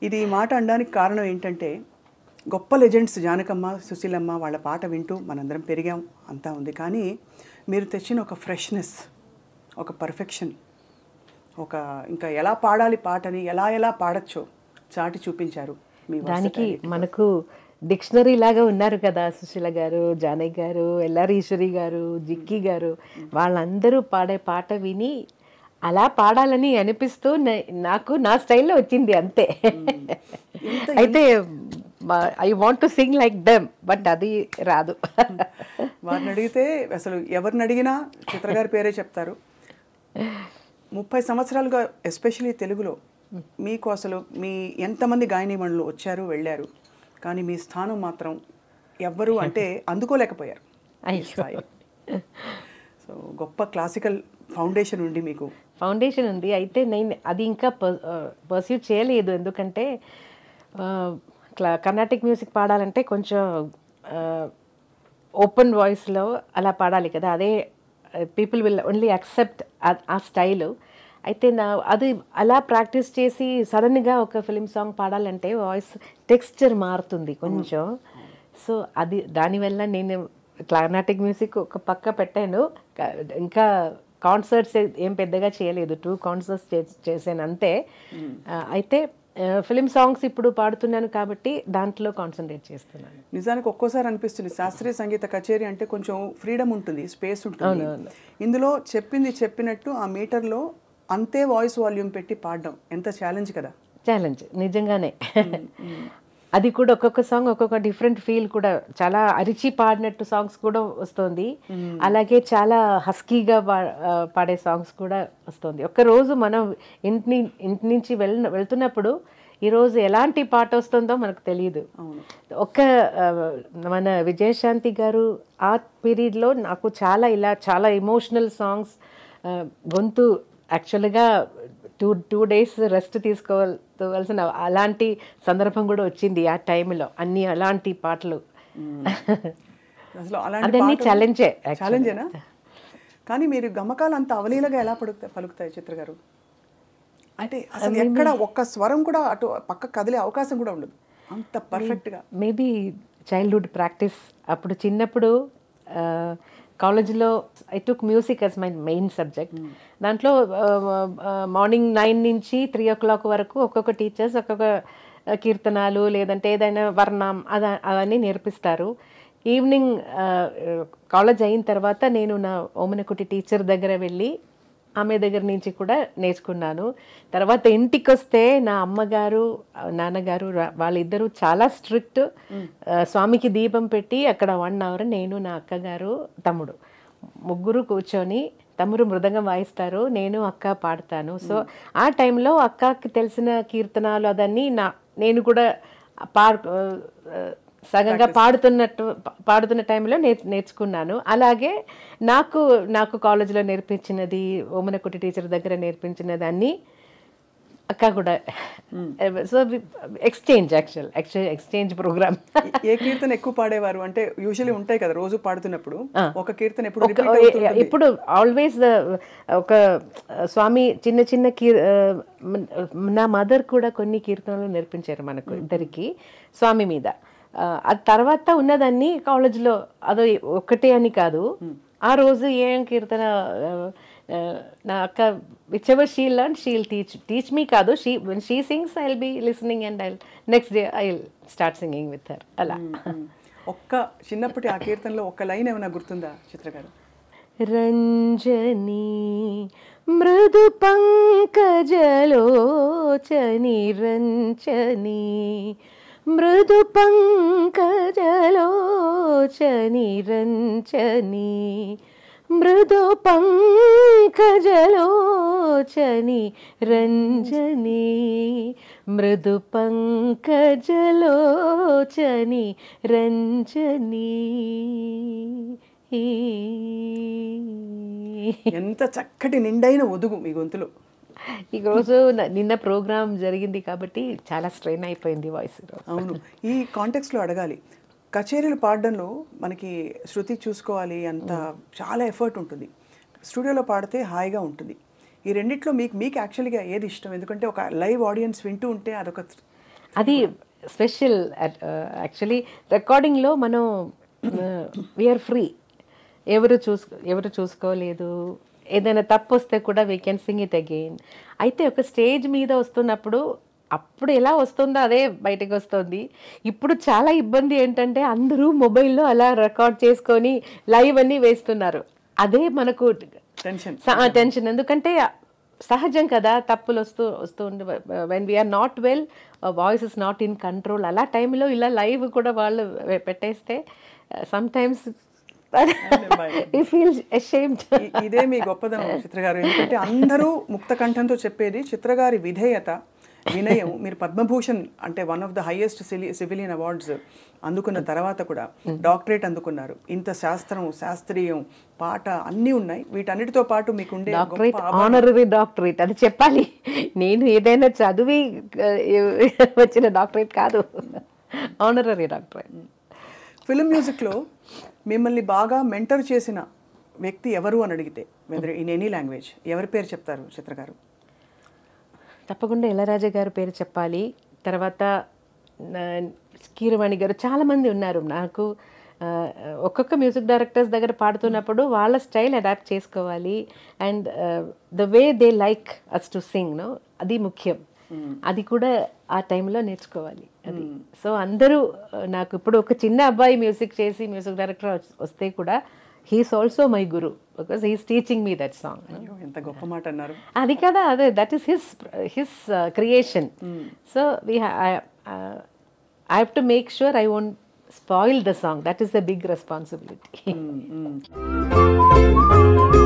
ఇది ఈ మాట అనడానికి కారణం ఏంటంటే గొప్ప లెజెండ్స్ జానకమ్మ సుశీలమ్మ వాళ్ళ పాట వింటూ మనందరం పెరిగాం అంతా ఉంది కానీ మీరు తెచ్చిన ఒక ఫ్రెష్నెస్ ఒక పర్ఫెక్షన్ ఒక ఇంకా ఎలా పాడాలి పాటని ఎలా ఎలా పాడచ్చో చాటి చూపించారు మీ దానికి మనకు డిక్షనరీ లాగా ఉన్నారు కదా సుశీల గారు జానయ్య గారు ఎల్ఆర్ ఈశ్వరి గారు జిక్కి గారు వాళ్ళందరూ పాడే పాట విని అలా పాడాలని అనిపిస్తూ నే- నాకు నా స్టైల్లో వచ్చింది అంతే అయితే I want to sing like them but అది రాదు వారిని అడిగితే అసలు ఎవరిని అడిగినా చిత్రగారి పేరే చెప్తారు ముప్పై సంవత్సరాలుగా ఎస్పెషలీ తెలుగులో మీకు అసలు మీ ఎంతమంది గాయనీమణులు వచ్చారు వెళ్ళారు కానీ మీ స్థానం మాత్రం ఎవ్వరు అంటే అందుకోలేకపోయారు ఈ స్థాయి. సో గొప్ప క్లాసికల్ ఫౌండేషన్ ఉండి మీకు ఫౌండేషన్ ఉంది అయితే నేను అది ఇంకా పర్సీవ్ చేయలేదు ఎందుకంటే ఆ, క్లా- కర్ణాటిక్ మ్యూజిక్ పాడాలంటే కొంచెం ఓపెన్ వాయిస్లో అలా పాడాలి కదా అదే పీపుల్ విల్ ఓన్లీ అక్సెప్ట్ ఆ స్టైల్ అయితే నా అది అలా ప్రాక్టీస్ చేసి సడన్గా ఒక ఫిలిం సాంగ్ పాడాలంటే వాయిస్ టెక్స్చర్ మారుతుంది కొంచెం సో అది దానివల్ల నేను కర్ణాటిక్ మ్యూజిక్ ఒక పక్క పెట్టాను క- ఇంకా కాన్సర్ట్స్ ఏం పెద్దగా చేయలేదు టూ కాన్సర్ట్స్ చేశాను అంతే ఆ, అయితే ఫిలిం సాంగ్స్ ఇప్పుడు పాడుతున్నాను కాబట్టి దాంట్లో కాన్సన్ట్రేట్ చేస్తున్నాను నిజానికి ఒక్కోసారి అనిపిస్తుంది శాస్త్రీయ సంగీత కచేరీ అంటే కొంచెం ఫ్రీడమ్ ఉంటుంది స్పేస్ ఉంటుంది ఇందులో చెప్పింది చెప్పినట్టు ఆ మీటర్లో అంతే వాయిస్ వాల్యూమ్ పెట్టి పాడడం ఎంత ఛాలెంజ్ కదా ఛాలెంజ్ నిజంగానే అది కూడా ఒక్కొక్క సాంగ్ ఒక్కొక్క డిఫరెంట్ ఫీల్ కూడా చాలా అరిచి పాడినట్టు సాంగ్స్ కూడా వస్తుంది అలాగే చాలా హస్కీగా పాడే సాంగ్స్ కూడా వస్తుంది ఒక్క రోజు మనం ఇంటి ఇంటి నుంచి వెళ్ వెళ్తున్నప్పుడు ఈరోజు ఎలాంటి పాట వస్తుందో మనకు తెలియదు ఒక్క ఆ, మన విజయశాంతి గారు ఆ పీరియడ్లో నాకు చాలా ఇలా చాలా ఎమోషనల్ సాంగ్స్ గొంతు యాక్చువల్గా టూ టూ డేస్ రెస్ట్ తీసుకోవాల్సిన అలాంటి సందర్భం కూడా వచ్చింది ఆ టైంలో అన్ని అలాంటి పాటలు అసలు అలాంటి అదన్నీ ఛాలెంజే ఛాలెంజేనా కానీ మీరు గమకాలు అంత అవలీలగా ఎలా పలుకుతాయి పలుకుతాయి చిత్ర గారు అంటే అసలు ఎక్కడ ఒక్క స్వరం కూడా అటు పక్క కదిలే అవకాశం కూడా ఉండదు అంత పర్ఫెక్ట్గా మేబీ చైల్డ్హుడ్ ప్రాక్టీస్ అప్పుడు చిన్నప్పుడు కాలేజ్లో I took music as my main subject దాంట్లో మార్నింగ్ నైన్ నుంచి త్రీ ఓ క్లాక్ వరకు ఒక్కొక్క టీచర్స్ ఒక్కొక్క ఆ, కీర్తనాలు లేదంటే ఏదైనా వర్ణం అద అవన్నీ నేర్పిస్తారు ఈవినింగ్ కాలేజ్ అయిన తర్వాత నేను నా ఓమనకుటి టీచర్ దగ్గర వెళ్ళి ఆమె దగ్గర నుంచి కూడా నేర్చుకున్నాను తర్వాత ఇంటికి వస్తే నా అమ్మగారు ఆ, నాన్నగారు రా- వాళ్ళిద్దరూ చాలా స్ట్రిక్ట్ స్వామికి దీపం పెట్టి అక్కడ వన్ అవర్ నేను నా అక్కగారు తమ్ముడు ముగ్గురు కూర్చొని తమ్ముడు మృదంగం వాయిస్తారు నేను అక్క పాడతాను సో ఆ టైంలో అక్కకి తెలిసిన కీర్తనాలు అదన్నీ నా నేను కూడా పా ఆ, సగంగా పాడుతున్నట్టు పా- పాడుతున్న టైంలో నేర్ నేర్చుకున్నాను అలాగే నాకు నాకు కాలేజీలో నేర్పించినది ఓమనకుటి టీచర్ దగ్గర నేర్పించినది అన్నీ అక్క కూడా so exchange actual actual exchange programme ఏ కీర్తన ఎక్కువ పాడేవారు అంటే యూజువలీ ఉంటాయి కదా రోజు పాడుతున్నప్పుడు ఒక కీర్తన ఎప్పుడు repeat అవుతుంటుంది. ఇప్పుడు ఆల్వేస్ ఒక స్వామి చిన్న చిన్న కీర్ ఆ, మ- నా మదర్ కూడా కొన్ని కీర్తనలు నేర్పించారు మనకు ఇద్దరికి స్వామి మీద ఆ, అది తర్వాత ఉన్నదాన్ని కాలేజ్లో అదో ఒక్కటే అని కాదు ఆ రోజు ఏం కీర్తన ఆ, ఆ, నా అక్క whichever she learn she'll teach teach me కాదు she she sings I be listening and I next day I start singing with her అలా ఒక్క చిన్నప్పటి ఆ కీర్తనలో ఒక్క లైన్ ఏమైనా గుర్తుందా చిత్ర గారు రంజని మృదు పంకజలోచని రంచని మృదు పంకజలోచని రంచని మృదు పంకజలోచని రంజని మృదు పంకజలోచని రంజని ఎంత చక్కటి నిండైన ఒదుగు మీ గొంతులో ఈ రోజు న- నిన్న ప్రోగ్రామ్ జరిగింది కాబట్టి చాలా స్ట్రెయిన్ అయిపోయింది వాయిస్ అవును ఈ కాంటెక్స్లో అడగాలి కచేరీలు పాడడంలో మనకి శృతి చూసుకోవాలి అంత చాలా ఎఫర్ట్ ఉంటుంది స్టూడియోలో పాడితే హాయిగా ఉంటుంది ఈ రెండిట్లో మీకు మీకు యాక్చువల్గా ఏది ఇష్టం ఎందుకంటే ఒక లైవ్ ఆడియన్స్ వింటూ ఉంటే అదొక అది స్పెషల్ యాక్చువల్లీ రికార్డింగ్లో మనం వీఆర్ ఫ్రీ ఎవరు చూసుకో ఎవరు చూసుకోలేదు ఏదైనా తప్పు వస్తే కూడా we can sing it again అయితే ఒక స్టేజ్ మీద వస్తున్నప్పుడు అప్పుడు ఎలా వస్తుందో అదే బయటకు వస్తుంది ఇప్పుడు చాలా ఇబ్బంది ఏంటంటే అందరూ మొబైల్లో అలా రికార్డ్ చేసుకొని లైవ్ అన్నీ వేస్తున్నారు అదే మనకు టెన్షన్ టెన్షన్ ఎందుకంటే సహజం కదా తప్పులు వస్తూ వస్తూ ఉండి when we are not well voice is not in control అలా టైంలో ఇలా లైవ్ కూడా వాళ్ళు పెట్టేస్తే సమ్ టైమ్స్ ఈ ఫీల్ అషేమ్డ్ ఇ- ఇదే మీ గొప్పదనం చిత్ర గారు ఎందుకంటే అందరూ ముక్త కంఠంతో చెప్పేది చిత్ర గారి విధేయత వినయం మీరు పద్మభూషణ్ అంటే one of the highest civilian awards అందుకున్న తర్వాత కూడా డాక్టరేట్ అందుకున్నారు ఇంత శాస్త్రం శాస్త్రీయం పాట అన్నీ ఉన్నాయి వీటన్నిటితో పాటు మీకుండే డాక్టరేట్ గొప్ప ఆనరరీ డాక్టరేట్ అది చెప్పాలి నేను ఏదైనా చదివి ఆ, వచ్చిన డాక్టరేట్ కాదు ఆనరరీ డాక్టరేట్ ఫిల్మ్ మ్యూజిక్లో మిమ్మల్ని బాగా మెంటర్ చేసిన వ్యక్తి ఎవరు అని అడిగితే వెదర్ ఇన్ ఎనీ లాంగ్వేజ్ ఎవరి పేరు చెప్తారు చిత్ర గారు తప్పకుండా ఇళరాజా గారి పేరు చెప్పాలి తర్వాత నా- కీరవాణి గారు చాలామంది ఉన్నారు నాకు ఆ, ఒక్కొక్క మ్యూజిక్ డైరెక్టర్స్ దగ్గర పాడుతున్నప్పుడు వాళ్ళ స్టైల్ అడాప్ట్ చేసుకోవాలి and the way they like us to sing no అది ముఖ్యం అది కూడా ఆ టైంలో నేర్చుకోవాలి అది సో అందరూ ఆ, నాకు ఇప్పుడు ఒక చిన్న అబ్బాయి మ్యూజిక్ చేసి మ్యూజిక్ డైరెక్టర్ వస్తే కూడా he's also my guru because he's teaching me that song అయ్యో ఎంత గొప్ప మాట అన్నారు అది కదా అదే that is his his creation so we I have to make sure I won't spoil the song that is the big responsibility hmm, hmm.